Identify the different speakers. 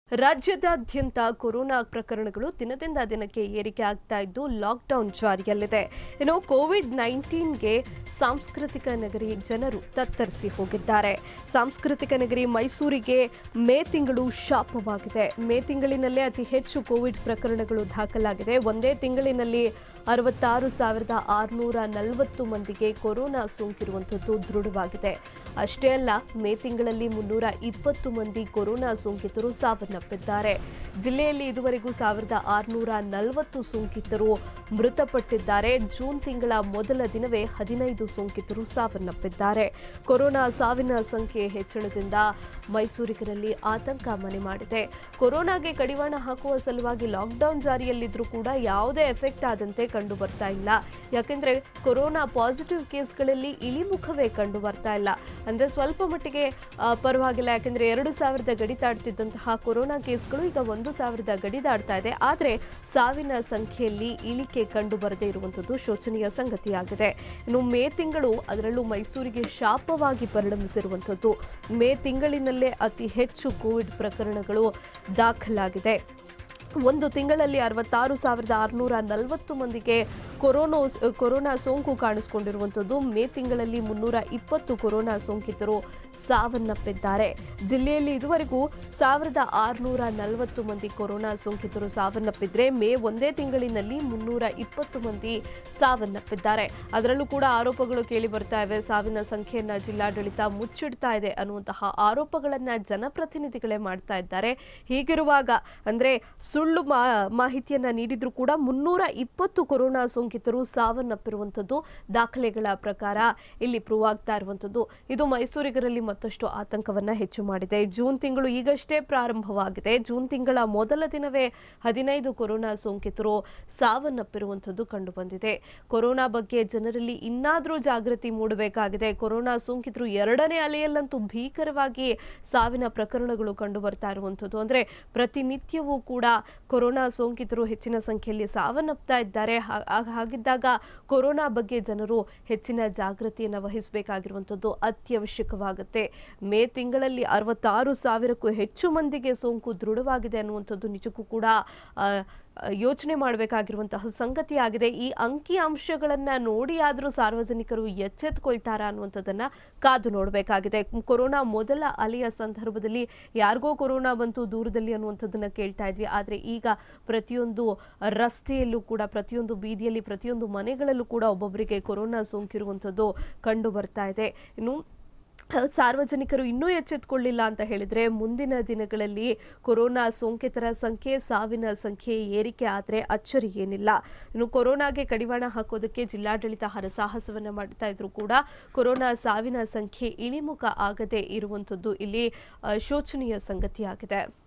Speaker 1: ರಾಜ್ಯದಾದ್ಯಂತ ಕೊರೋನಾ ಪ್ರಕರಣಗಳು ದಿನದಿಂದ ದಿನಕ್ಕೆ ಏರಿಕೆ ಆಗ್ತಾ ಇದ್ದು ಲಾಕ್ಡೌನ್ ಜಾರಿಯಲ್ಲಿದೆ ಇನ್ನು ಕೋವಿಡ್ ನೈನ್ಟೀನ್ಗೆ ಸಾಂಸ್ಕೃತಿಕ ನಗರಿ ಜನರು ತತ್ತರಿಸಿ ಹೋಗಿದ್ದಾರೆ ಸಾಂಸ್ಕೃತಿಕ ನಗರಿ ಮೈಸೂರಿಗೆ ಮೇ ತಿಂಗಳು ಶಾಪವಾಗಿದೆ ಮೇ ತಿಂಗಳಿನಲ್ಲೇ ಅತಿ ಹೆಚ್ಚು ಕೋವಿಡ್ ಪ್ರಕರಣಗಳು ದಾಖಲಾಗಿದೆ ಒಂದೇ ತಿಂಗಳಿನಲ್ಲಿ ಅರವತ್ತಾರು ಸಾವಿರದ ಆರುನೂರ ನಲವತ್ತು ಮಂದಿಗೆ ಕೊರೋನಾ ಸೋಂಕಿರುವಂಥದ್ದು ದೃಢವಾಗಿದೆ ಅಷ್ಟೇ ಅಲ್ಲ ಮೇ ತಿಂಗಳಲ್ಲಿ ಮುನ್ನೂರ ಇಪ್ಪತ್ತು ಮಂದಿ ಕೊರೋನಾ ಸೋಂಕಿತರು ಸಾವನ್ನಪ್ಪಿದ್ದಾರೆ ಜಿಲ್ಲೆಯಲ್ಲಿ ಇದುವರೆಗೂ ಸಾವಿರದ ಆರುನೂರ ನಲವತ್ತು ಸೋಂಕಿತರು ಮೃತಪಟ್ಟಿದ್ದಾರೆ ಜೂನ್ ತಿಂಗಳ ಮೊದಲ ದಿನವೇ ಹದಿನೈದು ಸೋಂಕಿತರು ಸಾವನ್ನಪ್ಪಿದ್ದಾರೆ ಕೊರೋನಾ ಸಾವಿನ ಸಂಖ್ಯೆ ಹೆಚ್ಚಳದಿಂದ ಮೈಸೂರಿಗರಲ್ಲಿ ಆತಂಕ ಮನೆ ಮಾಡಿದೆ ಕೊರೋನಾಗೆ ಕಡಿವಾಣ ಹಾಕುವ ಸಲುವಾಗಿ ಲಾಕ್ಡೌನ್ ಜಾರಿಯಲ್ಲಿದ್ರೂ ಕೂಡ ಯಾವುದೇ ಎಫೆಕ್ಟ್ ಆದಂತೆ ಕಂಡು ಬರ್ತಾ ಇಲ್ಲ ಯಾಕೆಂದ್ರೆ ಕೊರೋನಾ ಪಾಸಿಟಿವ್ ಕೇಸ್ಗಳಲ್ಲಿ ಇಳಿಮುಖವೇ ಕಂಡು ಬರ್ತಾ ಇಲ್ಲ ಅಂದ್ರೆ ಸ್ವಲ್ಪ ಮಟ್ಟಿಗೆ ಆ, ಪರವಾಗಿಲ್ಲ ಯಾಕೆಂದ್ರೆ ಎರಡು ಸಾವಿರದ ಗಡಿ ದಾಟ್ತಿದ್ದಂತಹ ಕೊರೋನಾ ಕೇಸ್ಗಳು ಈಗ ಒಂದು ಸಾವಿರದ ಗಡಿ ದಾಟ್ತಾ ಇದೆ ಆದರೆ ಸಾವಿನ ಸಂಖ್ಯೆಯಲ್ಲಿ ಇಳಿಕೆ ಕಂಡು ಬರದೇ ಇರುವಂಥದ್ದು ಶೋಚನೀಯ ಸಂಗತಿಯಾಗಿದೆ ಇನ್ನು ಮೇ ತಿಂಗಳು ಅದರಲ್ಲೂ ಮೈಸೂರಿಗೆ ಶಾಪವಾಗಿ ಪರಿಣಮಿಸಿರುವಂಥದ್ದು ಮೇ ತಿಂಗಳಿನಲ್ಲೇ ಅತಿ ಹೆಚ್ಚು ಕೋವಿಡ್ ಪ್ರಕರಣಗಳು ದಾಖಲಾಗಿದೆ ಒಂದು ತಿಂಗಳಲ್ಲಿ ಅರವತ್ತಾರು ಸಾವಿರದ ಆರುನೂರ ನಲವತ್ತು ಮಂದಿಗೆ ಕೊರೋನೋ ಕೊರೋನಾ ಸೋಂಕು ಕಾಣಿಸಿಕೊಂಡಿರುವಂಥದ್ದು ಮೇ ತಿಂಗಳಲ್ಲಿ ಮುನ್ನೂರ ಇಪ್ಪತ್ತು ಕೊರೋನಾ ಸೋಂಕಿತರು ಸಾವನ್ನಪ್ಪಿದ್ದಾರೆ ಜಿಲ್ಲೆಯಲ್ಲಿ ಇದುವರೆಗೂ ಸಾವಿರದ ಆರುನೂರ ನಲವತ್ತು ಮಂದಿ ಕೊರೋನಾ ಸೋಂಕಿತರು ಸಾವನ್ನಪ್ಪಿದ್ರೆ ಮೇ ಒಂದೇ ತಿಂಗಳಿನಲ್ಲಿ ಮುನ್ನೂರ ಇಪ್ಪತ್ತು ಮಂದಿ ಸಾವನ್ನಪ್ಪಿದ್ದಾರೆ ಅದರಲ್ಲೂ ಕೂಡ ಆರೋಪಗಳು ಕೇಳಿ ಬರ್ತಾ ಇವೆ ಸಾವಿನ ಸಂಖ್ಯೆಯನ್ನ ಜಿಲ್ಲಾಡಳಿತ ಮುಚ್ಚಿಡ್ತಾ ಇದೆ ಅನ್ನುವಂತಹ ಆರೋಪಗಳನ್ನ ಜನಪ್ರತಿನಿಧಿಗಳೇ ಮಾಡ್ತಾ ಇದ್ದಾರೆ ಹೀಗಿರುವಾಗ ಅಂದ್ರೆ ಸುಳ್ಳು ಮಾ ಮಾಹಿತಿಯನ್ನ ನೀಡಿದ್ರು ಕೂಡ ಮುನ್ನೂರ ಇಪ್ಪತ್ತು ಕೊರೋನಾ ಸೋಂಕಿತರು ಸಾವನ್ನಪ್ಪಿರುವಂಥದ್ದು ದಾಖಲೆಗಳ ಪ್ರಕಾರ ಇಲ್ಲಿ ಪ್ರೂವ್ ಆಗ್ತಾ ಇರುವಂಥದ್ದು ಇದು ಮೈಸೂರಿಗರಲ್ಲಿ ಮತ್ತಷ್ಟು ಆತಂಕವನ್ನ ಹೆಚ್ಚು ಮಾಡಿದೆ ಜೂನ್ ತಿಂಗಳು ಈಗಷ್ಟೇ ಪ್ರಾರಂಭವಾಗಿದೆ ಜೂನ್ ತಿಂಗಳ ಮೊದಲ ದಿನವೇ ಹದಿನೈದು ಕೊರೋನಾ ಸೋಂಕಿತರು ಸಾವನ್ನಪ್ಪಿರುವಂಥದ್ದು ಕಂಡು ಬಂದಿದೆ ಕೊರೋನಾ ಬಗ್ಗೆ ಜನರಲ್ಲಿ ಇನ್ನಾದರೂ ಜಾಗೃತಿ ಮೂಡಬೇಕಾಗಿದೆ ಕೊರೋನಾ ಸೋಂಕಿತರು ಎರಡನೇ ಅಲೆಯಲ್ಲಂತೂ ಭೀಕರವಾಗಿ ಸಾವಿನ ಪ್ರಕರಣಗಳು ಕಂಡು ಬರ್ತಾ ಇರುವಂಥದ್ದು ಅಂದ್ರೆ ಪ್ರತಿನಿತ್ಯವೂ ಕೂಡ ಕೊರೋನಾ ಸೋಂಕಿತರು ಹೆಚ್ಚಿನ ಸಂಖ್ಯೆಯಲ್ಲಿ ಸಾವನ್ನಪ್ತಾ ಇದ್ದಾರೆ ಹಾ- ಹಾ- ಹಾಗಿದ್ದಾಗ ಕೊರೋನಾ ಬಗ್ಗೆ ಜನರು ಹೆಚ್ಚಿನ ಜಾಗೃತಿಯನ್ನು ವಹಿಸಬೇಕಾಗಿರುವಂಥದ್ದು ಅತ್ಯವಶ್ಯಕವಾಗುತ್ತೆ ಮೇ ತಿಂಗಳಲ್ಲಿ ಅರವತ್ತಾರು ಸಾವಿರಕ್ಕೂ ಹೆಚ್ಚು ಮಂದಿಗೆ ಸೋಂಕು ದೃಢವಾಗಿದೆ ಅನ್ನುವಂಥದ್ದು ನಿಜಕ್ಕೂ ಕೂಡ ಆ, ಆ, ಯೋಚನೆ ಮಾಡಬೇಕಾಗಿರುವಂತಹ ಸಂಗತಿಯಾಗಿದೆ ಈ ಅಂಕಿ ಅಂಶಗಳನ್ನ ನೋಡಿ ಆದರೂ ಸಾರ್ವಜನಿಕರು ಎಚ್ಚೆತ್ತುಕೊಳ್ತಾರಾ ಅನ್ನುವಂಥದ್ದನ್ನ ಕಾದು ನೋಡಬೇಕಾಗಿದೆ ಕೊರೋನಾ ಮೊದಲ ಅಲೆಯ ಸಂದರ್ಭದಲ್ಲಿ ಯಾರಿಗೋ ಕೊರೋನಾ ಬಂತು ದೂರದಲ್ಲಿ ಅನ್ನುವಂಥದ್ದನ್ನ ಕೇಳ್ತಾ ಇದ್ವಿ ಆದರೆ ಈಗ ಪ್ರತಿಯೊಂದು ರಸ್ತೆಯಲ್ಲೂ ಕೂಡ ಪ್ರತಿಯೊಂದು ಬೀದಿಯಲ್ಲಿ ಪ್ರತಿಯೊಂದು ಮನೆಗಳಲ್ಲೂ ಕೂಡ ಒಬ್ಬೊಬ್ಬರಿಗೆ ಕೊರೋನಾ ಸೋಂಕಿರುವಂಥದ್ದು ಕಂಡು ಬರ್ತಾ ಇದೆ ಇನ್ನು ಸಾರ್ವಜನಿಕರು ಇನ್ನೂ ಎಚ್ಚೆತ್ತುಕೊಳ್ಳಿಲ್ಲ ಅಂತ ಹೇಳಿದ್ರೆ ಮುಂದಿನ ದಿನಗಳಲ್ಲಿ ಕೊರೋನಾ ಸೋಂಕಿತರ ಸಂಖ್ಯೆ ಸಾವಿನ ಸಂಖ್ಯೆ ಏರಿಕೆ ಆದರೆ ಅಚ್ಚರಿ ಏನಿಲ್ಲ ಇನ್ನು ಕೊರೋನಾಗೆ ಕಡಿವಾಣ ಹಾಕೋದಕ್ಕೆ ಜಿಲ್ಲಾಡಳಿತ ಹರಸಾಹಸವನ್ನ ಮಾಡ್ತಾ ಇದ್ರು ಕೂಡ ಕೊರೋನಾ ಸಾವಿನ ಸಂಖ್ಯೆ ಇಳಿಮುಖ ಆಗದೆ ಇರುವಂಥದ್ದು ಇಲ್ಲಿ ಆ, ಶೋಚನೀಯ ಸಂಗತಿಯಾಗಿದೆ